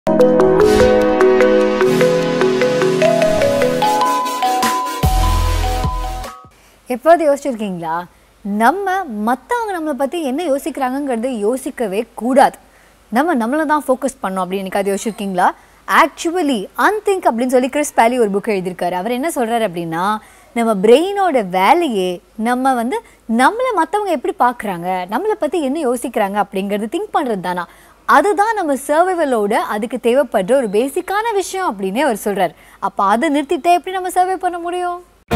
எப்போது யோசிச்சிருக்கீங்களா நம்ம மற்றவங்க நம்மளை பற்றி என்ன யோசிக்கிறாங்கங்கிறது யோசிக்கவே கூடாது நம்ம நம்மளை தான் ஃபோக்கஸ் பண்ணோம் அப்படின்னு எனக்கு யோசிச்சிருக்கீங்களா ஆக்சுவலி அன்திங்க் அப்படின்னு சொல்லி கிறிஸ் பேலி ஒரு புக் எழுதியிருக்காரு அவர் என்ன சொல்கிறாரு அப்படின்னா நம்ம பிரெயினோட வேலையே நம்ம வந்து நம்மளை மற்றவங்க எப்படி பார்க்குறாங்க நம்மளை பற்றி என்ன யோசிக்கிறாங்க அப்படிங்கிறது திங்க் பண்ணுறது தானா அதுதான் நம்ம சர்வைவலோட அதுக்கு தேவைப்படுற ஒரு பேசிக்கான விஷயம் அப்படின்னே அவர் சொல்கிறார் அப்போ அதை நிறுத்திட்டே எப்படி நம்ம சர்வை பண்ண முடியும்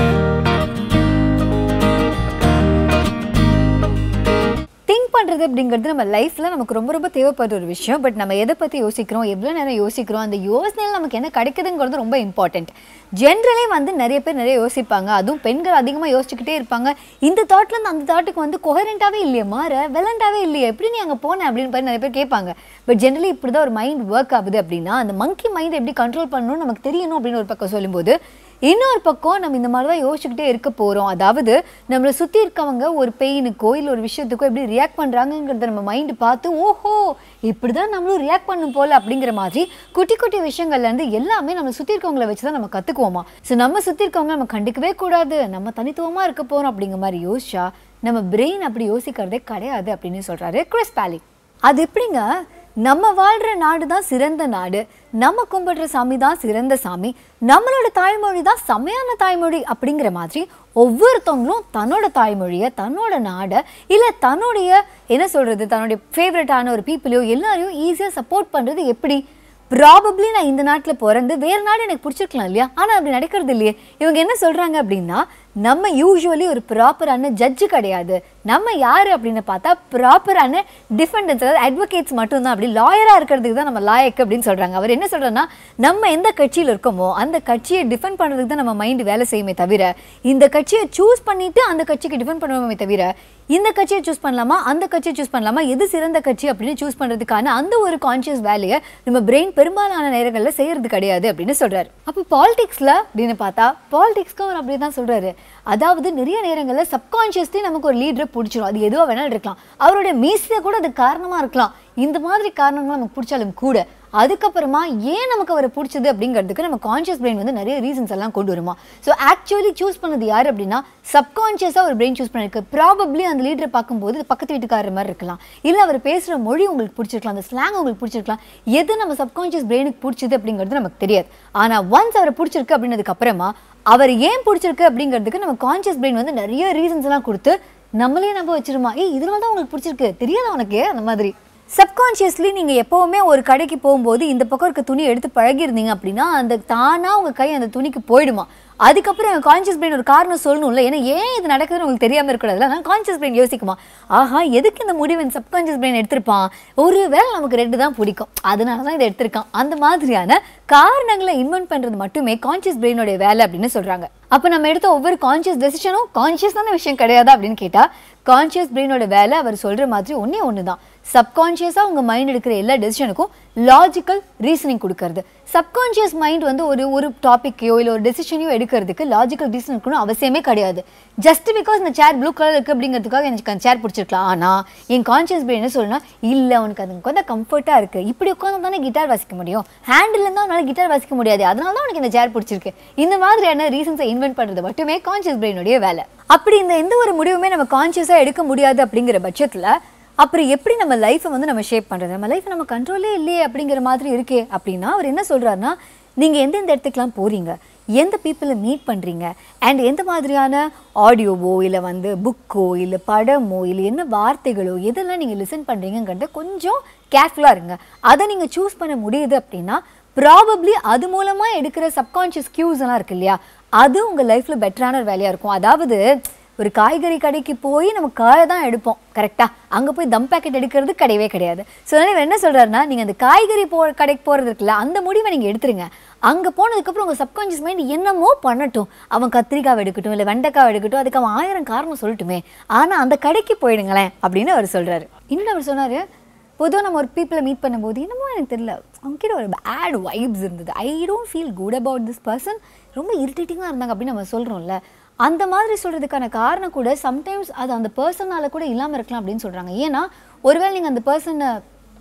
திங்க் பண்ணுறது அப்படிங்கிறது நம்ம லைஃப்பில் நமக்கு ரொம்ப ரொம்ப தேவைப்படுற ஒரு விஷயம் பட் நம்ம எதை பற்றி யோசிக்கிறோம் எவ்வளோ நேரம் யோசிக்கிறோம் அந்த யோசனையில் நமக்கு என்ன கிடைக்குதுங்கிறது ரொம்ப இம்பார்ட்டண்ட் ஜென்ரலே வந்து நிறைய பேர் நிறைய யோசிப்பாங்க அதுவும் பெண்கள் அதிகமாக யோசிச்சுக்கிட்டே இருப்பாங்க இந்த தாட்லேருந்து அந்த தாட்டுக்கு வந்து கொஹரண்ட்டாகவே இல்லையே மாற வெலண்டாவே இல்லையே எப்படி நீ அங்கே போன அப்படின்னு பாரு நிறைய பேர் கேட்பாங்க பட் ஜென்ரலி இப்படி தான் ஒரு மைண்ட் ஒர்க் ஆகுது அப்படின்னா அந்த மங்கி மைண்ட் எப்படி கண்ட்ரோல் பண்ணணும்னு நமக்கு தெரியணும் அப்படின்னு ஒரு பக்கம் சொல்லும்போது இன்னொரு பக்கம் நம்ம இந்த மாதிரி தான் யோசிச்சுக்கிட்டே இருக்க போகிறோம் அதாவது நம்மளை சுற்றி இருக்கவங்க ஒரு பெயினுக்கோ இல்லை ஒரு விஷயத்துக்கோ எப்படி ரியாக்ட் பண்ணுறாங்கங்கிறத நம்ம மைண்டு பார்த்து ஓஹோ இப்படி தான் நம்மளும் ரியாக்ட் பண்ணும் போல் அப்படிங்கிற மாதிரி குட்டி குட்டி விஷயங்கள்லேருந்து எல்லாமே நம்ம சுற்றி இருக்கவங்கள வச்சு தான் நம்ம கற்றுக்குவோமா ஸோ நம்ம சுற்றி இருக்கவங்க நம்ம கண்டுக்கவே கூடாது நம்ம தனித்துவமாக இருக்க போகிறோம் அப்படிங்கிற மாதிரி யோசிச்சா நம்ம பிரெயின் அப்படி யோசிக்கிறதே கிடையாது அப்படின்னு சொல்கிறாரு கிறிஸ் பேலி அது எப்படிங்க நம்ம வாழ்கிற நாடு தான் சிறந்த நாடு நம்ம கும்பிடுற சாமி தான் சிறந்த சாமி நம்மளோட தாய்மொழி தான் செம்மையான தாய்மொழி அப்படிங்கிற மாதிரி ஒவ்வொருத்தவங்களும் தன்னோட தாய்மொழியை தன்னோட நாடை இல்லை தன்னுடைய என்ன சொல்கிறது தன்னுடைய ஃபேவரட்டான ஒரு பீப்புளையோ எல்லாரையும் ஈஸியாக சப்போர்ட் பண்ணுறது எப்படி ப்ராபப்ளி நான் இந்த நாட்டில் பிறந்து வேறு நாடு எனக்கு பிடிச்சிருக்கலாம் இல்லையா ஆனால் அப்படி நடக்கிறது இல்லையே இவங்க என்ன சொல்கிறாங்க அப்படின்னா நம்ம யூஸ்வலி ஒரு ப்ராப்பரான ஜட்ஜு கிடையாது நம்ம யார் அப்படின்னு பார்த்தா ப்ராப்பரான டிஃபெண்டன்ஸ் அதாவது அட்வொகேட்ஸ் மட்டும்தான் அப்படி லாயராக இருக்கிறதுக்கு தான் நம்ம லாயக்கு அப்படின்னு சொல்கிறாங்க அவர் என்ன சொல்கிறேன்னா நம்ம எந்த கட்சியில் இருக்கோமோ அந்த கட்சியை டிஃபெண்ட் பண்ணுறதுக்கு தான் நம்ம மைண்டு வேலை செய்யுமே தவிர இந்த கட்சியை சூஸ் பண்ணிவிட்டு அந்த கட்சிக்கு டிஃபெண்ட் பண்ணுவோமே தவிர இந்த கட்சியை சூஸ் பண்ணலாமா அந்த கட்சியை சூஸ் பண்ணலாமா எது சிறந்த கட்சி அப்படின்னு சூஸ் பண்ணுறதுக்கான அந்த ஒரு கான்ஷியஸ் வேலையை நம்ம பிரெயின் பெரும்பாலான நேரங்களில் செய்கிறது கிடையாது அப்படின்னு சொல்கிறாரு அப்போ பாலிடிக்ஸில் அப்படின்னு பார்த்தா பாலிடிக்ஸ்க்கும் அவர் அப்படி தான் சொல்கிறாரு அதாவது நிறைய நேரங்களில் சப்கான்ஷியஸ்லி நமக்கு ஒரு லீடரை பிடிச்சிரும் அது எதுவாக வேணாலும் இருக்கலாம் அவருடைய மீசியை கூட அது காரணமாக இருக்கலாம் இந்த மாதிரி காரணங்கள் நமக்கு பிடிச்சாலும் கூட அதுக்கப்புறமா ஏன் நமக்கு அவரை பிடிச்சது அப்படிங்கிறதுக்கு நம்ம கான்ஷியஸ் பிரெயின் வந்து நிறைய ரீசன்ஸ் எல்லாம் கொண்டு வருமா ஸோ ஆக்சுவலி சூஸ் பண்ணது யார் அப்படின்னா சப்கான்ஷியஸாக ஒரு பிரெயின் சூஸ் பண்ணிருக்கு ப்ராபப்ளி அந்த லீடரை பார்க்கும்போது பக்கத்து வீட்டுக்காரர் மாதிரி இருக்கலாம் இல்லை அவர் பேசுகிற மொழி உங்களுக்கு பிடிச்சிருக்கலாம் அந்த ஸ்லாங் உங்களுக்கு பிடிச்சிருக்கலாம் எது நம்ம சப்கான்ஷியஸ் பிரெயினுக்கு பிடிச்சது அப்படிங்கிறது நமக்கு தெரியாது ஆனால் ஒன்ஸ் அவரை பிடிச்சிருக்கு அப்படின்னதுக்கு அப்புறமா அவர் ஏன் பிடிச்சிருக்கு அப்படிங்கிறதுக்கு நம்ம கான்ஷியஸ் பிரெயின் வந்து நிறைய ரீசன்ஸ் எல்லாம் கொடுத்து நம்மளே நம்ப வச்சிருமா ஏய் இதனால தான் உங்களுக்கு பிடிச்சிருக்கு தெரியாதா உனக்கு அந்த மாதிரி சப்கான்ஷியஸ்லி நீங்கள் எப்போவுமே ஒரு கடைக்கு போகும்போது இந்த பக்கம் இருக்க துணி எடுத்து பழகிருந்தீங்க அப்படின்னா அந்த தானாக உங்கள் கை அந்த துணிக்கு போயிடுமா அதுக்கப்புறம் எங்கள் கான்ஷியஸ் பிரெயின் ஒரு காரணம் சொல்லணும்ல ஏன்னா ஏன் இது நடக்குதுன்னு உங்களுக்கு தெரியாமல் இருக்கக்கூடாதுல அதனால் கான்ஷியஸ் பிரெயின் யோசிக்குமா ஆஹா எதுக்கு இந்த முடிவு சப்கான்ஷியஸ் பிரெயின் எடுத்திருப்பான் ஒரு வேளை நமக்கு ரெண்டு தான் பிடிக்கும் அதனால தான் இதை எடுத்திருக்கான் அந்த மாதிரியான காரணங்களை இன்வென்ட் பண்ணுறது மட்டுமே கான்ஷியஸ் பிரெயினோட வேலை அப்படின்னு சொல்கிறாங்க அப்போ நம்ம எடுத்த ஒவ்வொரு கான்ஷியஸ் டெசிஷனும் கான்ஷியஸான விஷயம் கிடையாது அப்படின்னு கேட்டால் கான்ஷியஸ் பிரெயினோட வேலை அவர் சொல்கிற மாதிரி ஒன்றே ஒன்று தான் சப்கான்ஷியஸாக உங்கள் மைண்ட் எடுக்கிற எல்லா டெசிஷனுக்கும் லாஜிக்கல் ரீசனிங் கொடுக்கறது சப்கான்ஷியஸ் மைண்ட் வந்து ஒரு ஒரு டாப்பிக்கையோ இல்லை ஒரு டெசிஷனையோ எடுக்கிறதுக்கு லாஜிக்கல் ரீசன் இருக்கணும் அவசியமே கிடையாது ஜஸ்ட் பிகாஸ் இந்த சேர் ப்ளூ கலர் இருக்குது அப்படிங்கிறதுக்காக எனக்கு அந்த சேர் பிடிச்சிருக்கலாம் ஆனால் என் கான்ஷியஸ் பிரெயின் என்ன சொல்லணும்னா இல்லை உனக்கு அது கொஞ்சம் கம்ஃபர்ட்டாக இருக்குது இப்படி உட்காந்து தானே கிட்டார் வாசிக்க முடியும் ஹேண்டில் இருந்தால் உன்னால் கிட்டார் வாசிக்க முடியாது அதனால தான் உனக்கு இந்த சேர் பிடிச்சிருக்கு இந்த மாதிரியான ரீசன்ஸை இன்வென்ட் பண்ணுறது மட்டுமே கான்ஷியஸ் பிரெயினுடைய வேலை அப்படி இந்த எந்த ஒரு முடிவுமே நம்ம கான்ஷியஸாக எடுக்க முடியாது அப்படிங்கிற பட்சத்தில் அப்புறம் எப்படி நம்ம லைஃப்பை வந்து நம்ம ஷேப் பண்ணுறது நம்ம லைஃப் நம்ம கண்ட்ரோலே இல்லையே அப்படிங்கிற மாதிரி இருக்கே அப்படின்னா அவர் என்ன சொல்கிறாருன்னா நீங்கள் எந்தெந்த இடத்துக்குலாம் போகிறீங்க எந்த பீப்புளை மீட் பண்ணுறீங்க அண்ட் எந்த மாதிரியான ஆடியோவோ இல்லை வந்து புக்கோ இல்லை படமோ இல்லை என்ன வார்த்தைகளோ எதெல்லாம் நீங்கள் லிசன் பண்ணுறீங்கிறத கொஞ்சம் கேர்ஃபுல்லாக இருங்க அதை நீங்கள் சூஸ் பண்ண முடியுது அப்படின்னா ப்ராபப்ளி அது மூலமாக எடுக்கிற சப்கான்ஷியஸ் கியூஸ் எல்லாம் இருக்கு இல்லையா அது உங்கள் லைஃப்பில் பெட்டரான ஒரு வேலையாக இருக்கும் அதாவது ஒரு காய்கறி கடைக்கு போய் நம்ம காயை தான் எடுப்போம் கரெக்டாக அங்கே போய் தம் பேக்கெட் எடுக்கிறது கிடையவே கிடையாது ஸோ அதனால் இவர் என்ன சொல்கிறாருன்னா நீங்கள் அந்த காய்கறி போ கடைக்கு போகிறது இருக்குல்ல அந்த முடிவை நீங்கள் எடுத்துருங்க அங்கே போனதுக்கப்புறம் உங்கள் சப்கான்ஷியஸ் மைண்ட் என்னமோ பண்ணட்டும் அவன் கத்திரிக்காய் எடுக்கட்டும் இல்லை வெண்டைக்காய் எடுக்கட்டும் அதுக்கு அவன் ஆயிரம் காரணம் சொல்லட்டுமே ஆனால் அந்த கடைக்கு போயிடுங்களேன் அப்படின்னு அவர் சொல்கிறாரு இன்னும் அவர் சொன்னார் பொதுவாக நம்ம ஒரு பீப்புளை மீட் பண்ணும்போது என்னமோ எனக்கு தெரியல அவங்ககிட்ட ஒரு பேட் வைப்ஸ் இருந்தது I don't feel good about this person ரொம்ப இரிட்டேட்டிங்காக இருந்தாங்க அப்படின்னு நம்ம சொல்கிறோம்ல அந்த மாதிரி சொல்கிறதுக்கான காரணம் கூட சம்டைம்ஸ் அது அந்த பர்சனால் கூட இல்லாமல் இருக்கலாம் அப்படின்னு சொல்கிறாங்க ஏன்னா ஒருவேளை நீங்கள் அந்த பர்சனை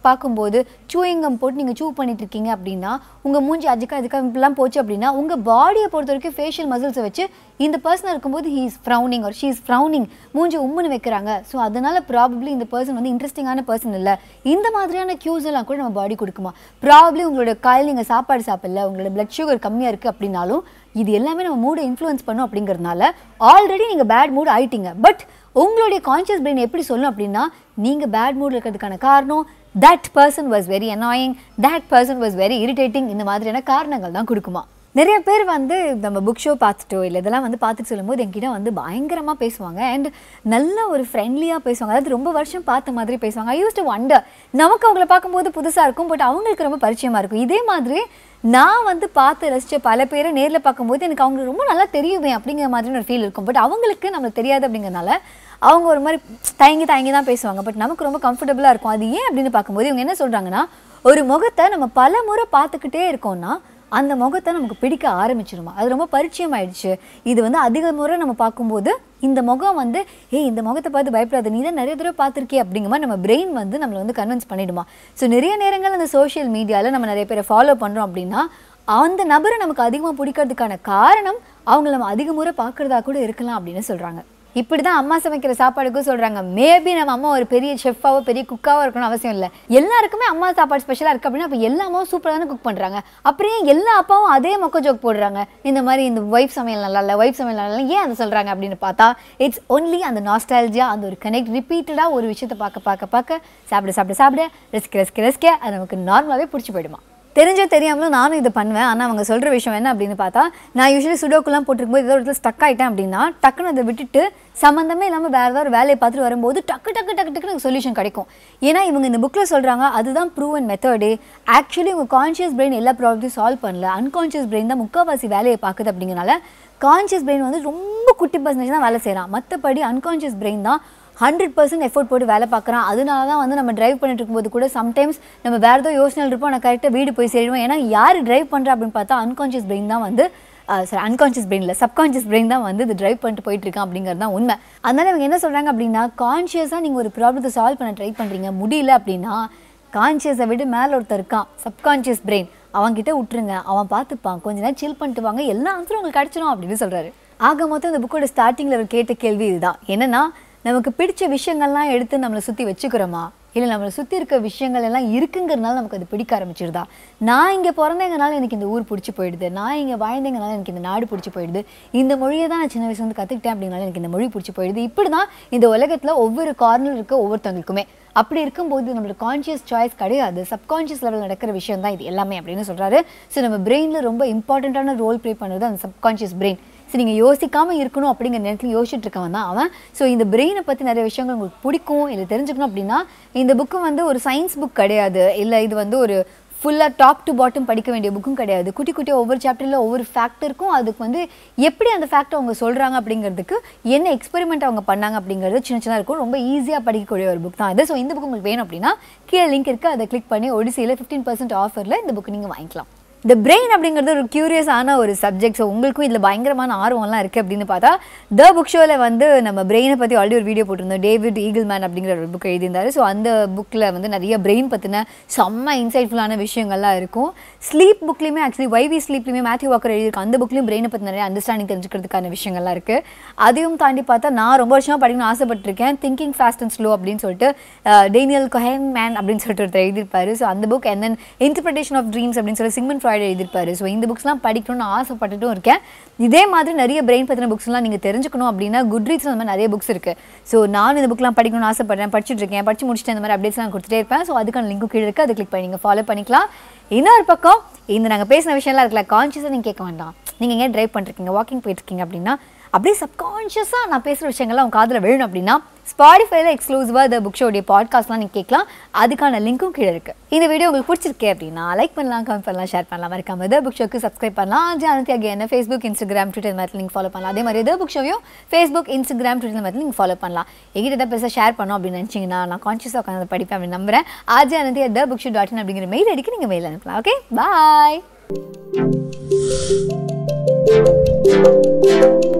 பார்க்கும்போது சூயிங்கம் போட்டு நீங்கள் சூ பண்ணிட்டு இருக்கீங்க அப்படின்னா உங்கள் மூஞ்சி அதுக்கா அதுக்கா இப்படிலாம் போச்சு அப்படின்னா உங்கள் பாடியை பொறுத்த வரைக்கும் ஃபேஷியல் மசில்ஸை வச்சு இந்த பர்சன் இருக்கும்போது ஹீ இஸ் ஃப்ரௌனிங் ஒரு ஷீ இஸ் ஃப்ரௌனிங் மூஞ்சி உம்முன்னு வைக்கிறாங்க ஸோ அதனால ப்ராபப்ளி இந்த பர்சன் வந்து இன்ட்ரெஸ்டிங்கான பர்சன் இல்லை இந்த மாதிரியான cues எல்லாம் கூட நம்ம பாடி கொடுக்குமா ப்ராபப்ளி உங்களோட காலையில் நீங்கள் சாப்பாடு சாப்பிடல உங்களோட பிளட் சுகர் கம்மியாக இருக்குது அப்படின்னாலும் இது எல்லாமே நம்ம மூடை இன்ஃப்ளூயன்ஸ் பண்ணும் அப்படிங்கிறதுனால ஆல்ரெடி நீங்கள் பேட் மூட் ஆயிட்டீங்க பட் உங்களுடைய கான்ஷியஸ் பிரெயின் எப்படி சொல்லும் அப்படின்னா நீங்கள் பேட் மூடில் இருக்கிறதுக்கான காரணம் that person was very annoying that person was very irritating இந்த மாதிரியான காரணங்கள் தான் கொடுக்குமா நிறைய பேர் வந்து நம்ம புக் ஷோ பார்த்துட்டோ இல்லை இதெல்லாம் வந்து பார்த்துட்டு சொல்லும்போது என்கிட்ட வந்து பயங்கரமாக பேசுவாங்க அண்ட் நல்ல ஒரு ஃப்ரெண்ட்லியாக பேசுவாங்க அதாவது ரொம்ப வருஷம் பார்த்த மாதிரி பேசுவாங்க ஐ யூஸ் டு வண்டர் நமக்கு அவங்கள பார்க்கும்போது புதுசாக இருக்கும் பட் அவங்களுக்கு ரொம்ப பரிச்சயமாக இருக்கும் இதே மாதிரி நான் வந்து பார்த்து ரசித்த பல பேரை நேரில் பார்க்கும்போது எனக்கு அவங்க ரொம்ப நல்லா தெரியுமே அப்படிங்கிற மாதிரி ஒரு ஃபீல் இருக்கும் பட் அவங்களுக்கு நம்மளுக்கு தெரியாது அப்படிங்கிறனால அவங்க ஒரு மாதிரி தயங்கி தயங்கி தான் பேசுவாங்க பட் நமக்கு ரொம்ப கம்ஃபர்டபுளாக இருக்கும் அது ஏன் அப்படின்னு பார்க்கும்போது இவங்க என்ன சொல்கிறாங்கன்னா ஒரு முகத்தை நம்ம பல முறை பார்த்துக்கிட்டே இருக்கோம்னா அந்த முகத்தை நமக்கு பிடிக்க ஆரம்பிச்சிருமா அது ரொம்ப பரிச்சயம் ஆயிடுச்சு இது வந்து அதிக முறை நம்ம பார்க்கும்போது இந்த முகம் வந்து ஏய் இந்த முகத்தை பார்த்து பயப்படாத நீ தான் நிறைய தடவை பார்த்துருக்கே அப்படிங்கிற மாதிரி நம்ம பிரெயின் வந்து நம்மளை வந்து கன்வின்ஸ் பண்ணிடுமா ஸோ நிறைய நேரங்கள் அந்த சோஷியல் மீடியாவில் நம்ம நிறைய பேரை ஃபாலோ பண்ணுறோம் அப்படின்னா அந்த நபரை நமக்கு அதிகமாக பிடிக்கிறதுக்கான காரணம் அவங்கள நம்ம அதிக முறை பார்க்குறதா கூட இருக்கலாம் அப்படின்னு சொல்கிறாங்க இப்படி தான் அம்மா சமைக்கிற சாப்பாடுக்கும் சொல்கிறாங்க மேபி நம்ம அம்மா ஒரு பெரிய ஷெஃபாவோ பெரிய குக்காவோ இருக்கணும் அவசியம் இல்லை எல்லாருக்குமே அம்மா சாப்பாடு ஸ்பெஷலாக இருக்குது அப்படின்னா அப்போ எல்லா அம்மாவும் சூப்பராக தானே குக் பண்ணுறாங்க அப்படியே எல்லா அப்பாவும் அதே மொக்க ஜோக் போடுறாங்க இந்த மாதிரி இந்த ஒய்ஃப் சமையல் நல்லா இல்லை ஒய்ஃப் சமையல் நல்லா இல்லை ஏன் அதை சொல்கிறாங்க அப்படின்னு பார்த்தா இட்ஸ் ஒன்லி அந்த நாஸ்டாலஜியா அந்த ஒரு கனெக்ட் ரிப்பீட்டடாக ஒரு விஷயத்தை பார்க்க பார்க்க பார்க்க சாப்பிட சாப்பிட சாப்பிட ரசிக்க ரசிக்க ரசிக்க அது நமக்கு நார்மலாகவே பிடிச்சி போயிடுமா தெரிஞ்சோ தெரியாமலும் நானும் இது பண்ணுவேன் ஆனால் அவங்க சொல்கிற விஷயம் என்ன அப்படின்னு பார்த்தா நான் யூஸ்வலி சுடோக்குலாம் போட்டிருக்கும்போது ஏதோ ஒரு இடத்துல ஸ்டக் ஆகிட்டேன் அப்படின்னா டக்குன்னு அதை விட்டுட்டு சம்மந்தமே இல்லாமல் வேறு ஏதாவது ஒரு வேலையை பார்த்துட்டு வரும்போது டக்கு டக்கு டக்கு டக்குன்னு எனக்கு சொல்யூஷன் கிடைக்கும் ஏன்னா இவங்க இந்த புக்கில் சொல்கிறாங்க அதுதான் ப்ரூவன் மெத்தடு ஆக்சுவலி உங்கள் கான்ஷியஸ் பிரெயின் எல்லா ப்ராப்ளத்தையும் சால்வ் பண்ணல அன்கான்ஷியஸ் பிரெயின் தான் முக்கால்வாசி வேலையை பார்க்குது அப்படிங்கிறனால கான்ஷியஸ் பிரெயின் வந்து ரொம்ப குட்டி பர்சன்டேஜ் தான் வேலை செய்கிறான் மற்றபடி அன்கான்ஷியஸ் பிரெயின் தான் ஹண்ட்ரட் பர்சன்ட் எஃபோர்ட் போட்டு வேலை பார்க்குறான் அதனால தான் வந்து நம்ம டிரைவ் பண்ணிட்டு இருக்கும்போது கூட சம்டைம்ஸ் நம்ம வேறு ஏதோ யோசனை இருப்போம் நான் கரெக்டாக வீடு போய் சேருவோம் ஏன்னா யார் டிரைவ் பண்ணுறா அப்படின்னு பார்த்தா அன்கான்ஷியஸ் பிரெயின் தான் வந்து சாரி அன்கான்ஷியஸ் பிரெயினில் சப்கான்ஷியஸ் பிரெயின் தான் வந்து இது டிரைவ் பண்ணிட்டு போயிட்டு இருக்கான் அப்படிங்கிறது தான் உண்மை அதனால இவங்க என்ன சொல்கிறாங்க அப்படின்னா கான்ஷியஸாக நீங்கள் ஒரு ப்ராப்ளத்தை சால்வ் பண்ண ட்ரை பண்ணுறீங்க முடியல அப்படின்னா கான்ஷியஸை விட மேலே ஒருத்தர் இருக்கான் சப்கான்ஷியஸ் பிரெயின் அவன்கிட்ட விட்டுருங்க அவன் பார்த்துப்பான் கொஞ்ச நேரம் சில் பண்ணிட்டு வாங்க எல்லா ஆன்சரும் உங்களுக்கு கிடச்சிடும் அப்படின்னு சொல்கிறாரு ஆக மொத்தம் இந்த புக்கோட ஸ்டார்டிங்கில் அவர் கேட்ட கேள்வி இதுதான் என்னன்னா நமக்கு பிடிச்ச விஷயங்கள்லாம் எடுத்து நம்மளை சுற்றி வச்சுக்கிறோமா இல்லை நம்மளை சுற்றி இருக்க விஷயங்கள் எல்லாம் இருக்குங்கிறதுனால நமக்கு அது பிடிக்க ஆரம்பிச்சிருதா நான் இங்கே பிறந்தேங்கனால எனக்கு இந்த ஊர் பிடிச்சி போயிடுது நான் இங்கே வாழ்ந்தேங்கனால எனக்கு இந்த நாடு பிடிச்சி போயிடுது இந்த மொழியை தான் நான் சின்ன வயசுல வந்து கற்றுக்கிட்டேன் அப்படின்னால எனக்கு இந்த மொழி பிடிச்சி போயிடுது இப்படி தான் இந்த உலகத்தில் ஒவ்வொரு கார்னர் இருக்க ஒவ்வொருத்தவங்களுக்குமே அப்படி இருக்கும்போது நம்மளோட கான்ஷியஸ் சாய்ஸ் கிடையாது சப்கான்ஷியஸ் லெவல் நடக்கிற விஷயம் தான் இது எல்லாமே அப்படின்னு சொல்கிறாரு ஸோ நம்ம பிரெயினில் ரொம்ப இம்பார்ட்டண்ட்டான ரோல் ப்ளே பண்ணுறது அந்த சப்கான்ஷியஸ் பிரெயின் ஸோ நீங்கள் யோசிக்காமல் இருக்கணும் அப்படிங்கிற நேரத்தில் யோசிச்சுட்டு இருக்கவன் தான் அவன் ஸோ இந்த பிரெயினை பற்றி நிறைய விஷயங்கள் உங்களுக்கு பிடிக்கும் இல்லை தெரிஞ்சுக்கணும் அப்படின்னா இந்த புக்கு வந்து ஒரு சயின்ஸ் புக் கிடையாது இல்லை இது வந்து ஒரு ஃபுல்லாக டாப் டு பாட்டம் படிக்க வேண்டிய புக்கும் கிடையாது குட்டி குட்டி ஒவ்வொரு சாப்டரில் ஒவ்வொரு ஃபேக்ட் இருக்கும் அதுக்கு வந்து எப்படி அந்த ஃபேக்ட் அவங்க சொல்கிறாங்க அப்படிங்கிறதுக்கு என்ன எக்ஸ்பெரிமெண்ட் அவங்க பண்ணாங்க அப்படிங்கிறது சின்ன சின்ன இருக்கும் ரொம்ப ஈஸியாக படிக்கக்கூடிய ஒரு புக் தான் இது ஸோ இந்த புக் உங்களுக்கு வேணும் அப்படின்னா கீழே லிங்க் இருக்குது அதை கிளிக் பண்ணி ஒடிசியில் ஃபிஃப்டீன் பர்சன்ட் ஆஃபரில் இந்த புக் நீங்கள் வாங்கிக்கலாம் இந்த பிரெயின் அப்படிங்கிறது ஒரு க்யூரியஸான ஒரு சப்ஜெக்ட் ஸோ உங்களுக்கும் இதில் பயங்கரமான ஆர்வம்லாம் இருக்குது அப்படின்னு பார்த்தா த புக் ஷோவில் வந்து நம்ம பிரெயினை பற்றி ஆல்ரெடி ஒரு வீடியோ போட்டிருந்தோம் டேவிட் ஈகிள் மேன் அப்படிங்கிற ஒரு புக் எழுதியிருந்தாரு ஸோ அந்த புக்கில் வந்து நிறைய பிரெயின் பற்றின செம்ம இன்சைட்ஃபுல்லான விஷயங்கள்லாம் இருக்கும் ஸ்லீப் புக்லேயுமே ஆக்சுவலி வைவி ஸ்லீப்லேயுமே மேத்யூ வாக்கர் எழுதியிருக்கும் அந்த புக்லேயும் பிரெயினை பற்றி நிறைய அண்டர்ஸ்டாண்டிங் தெரிஞ்சுக்கிறதுக்கான விஷயங்கள்லாம் இருக்குது அதையும் தாண்டி பார்த்தா நான் ரொம்ப வருஷமாக படிக்கணும்னு ஆசைப்பட்டிருக்கேன் திங்கிங் ஃபாஸ்ட் அண்ட் ஸ்லோ அப்படின்னு சொல்லிட்டு டேனியல் கொஹன் மேன் அப்படின்னு சொல்லிட்டு ஒருத்தர் எழுதியிருப்பாரு ஸோ அந்த book and then interpretation of dreams அப்படின்னு சொல்லி சிக்மன் ஃப்ராய்டு எழுதியிருப்பாரு ஸோ இந்த புக்ஸ்லாம் படிக்கணும்னு ஆசைப்பட்டுட்டும் இருக்கேன் இதே மாதிரி நிறைய பிரெயின் பற்றின புக்ஸ்லாம் நீங்கள் தெரிஞ்சுக்கணும் அப்படின்னா குட் ரீட்ஸ் அந்த மாதிரி நிறைய புக்ஸ் இருக்குது ஸோ நானும் இந்த புக்லாம் படிக்கணும்னு ஆசைப்படுறேன் படிச்சுட்டு இருக்கேன் படிச்சு முடிச்சுட்டு இந்த மாதிரி அப்டேட்ஸ்லாம் கொடுத்துட்டே இருப்பேன் ஸோ அதுக்கான லிங்க்கும் கீழே இருக்குது அதை கிளிக் பண்ணி நீங்கள் ஃபாலோ பண்ணிக்கலாம் இன்னொரு பக்கம் இந்த நாங்கள் பேசின விஷயம்லாம் இருக்கல கான்ஷியஸாக நீங்கள் கேட்க வேண்டாம் நீங்கள் எங்கேயா ட்ரைவ் பண்ணிருக்கீங்க வாக்கிங் போயிட்டுருக்கீங்க அப்படின்னா அப்படியே சப்கான்ஷியஸாக நான் பேசுகிற விஷயங்கள்லாம் உங்கள் காதில் விழணும் அப்படின்னா ஸ்பாடிஃபைல எக்ஸ்க்ளூசிவாக த புக் ஷோடைய பாட்காஸ்ட்லாம் நீங்கள் கேட்கலாம் அதுக்கான லிங்க்கும் கீழே இருக்குது இந்த வீடியோ உங்களுக்கு பிடிச்சிருக்கே அப்படின்னா லைக் பண்ணலாம் கமெண்ட் பண்ணலாம் ஷேர் பண்ணலாம் மறக்காம த புக் ஷோக்கு சப்ஸ்கிரைப் பண்ணலாம் அஜய் அனந்தி ஆகிய என்ன ஃபேஸ்புக் இன்ஸ்டாகிராம் ட்விட்டர் மாதிரி லிங்க் ஃபாலோ பண்ணலாம் அதே மாதிரி த புக் ஷோவையும் ஃபேஸ்புக் இன்ஸ்டாகிராம் ட்விட்டர் மாதிரி நீங்கள் ஃபாலோ பண்ணலாம் எங்கிட்ட ஏதாவது பெருசாக ஷேர் பண்ணோம் அப்படின்னு நினச்சிங்கன்னா நான் கான்ஷியஸாக உட்காந்து படிப்பேன் அப்படின்னு நம்புறேன் Ajay Ananthi the book show dot in அப்படிங்கிற மெயில் அடிக்க நீங்கள் மெயில் அனுப்பலாம் ஓகே பாய்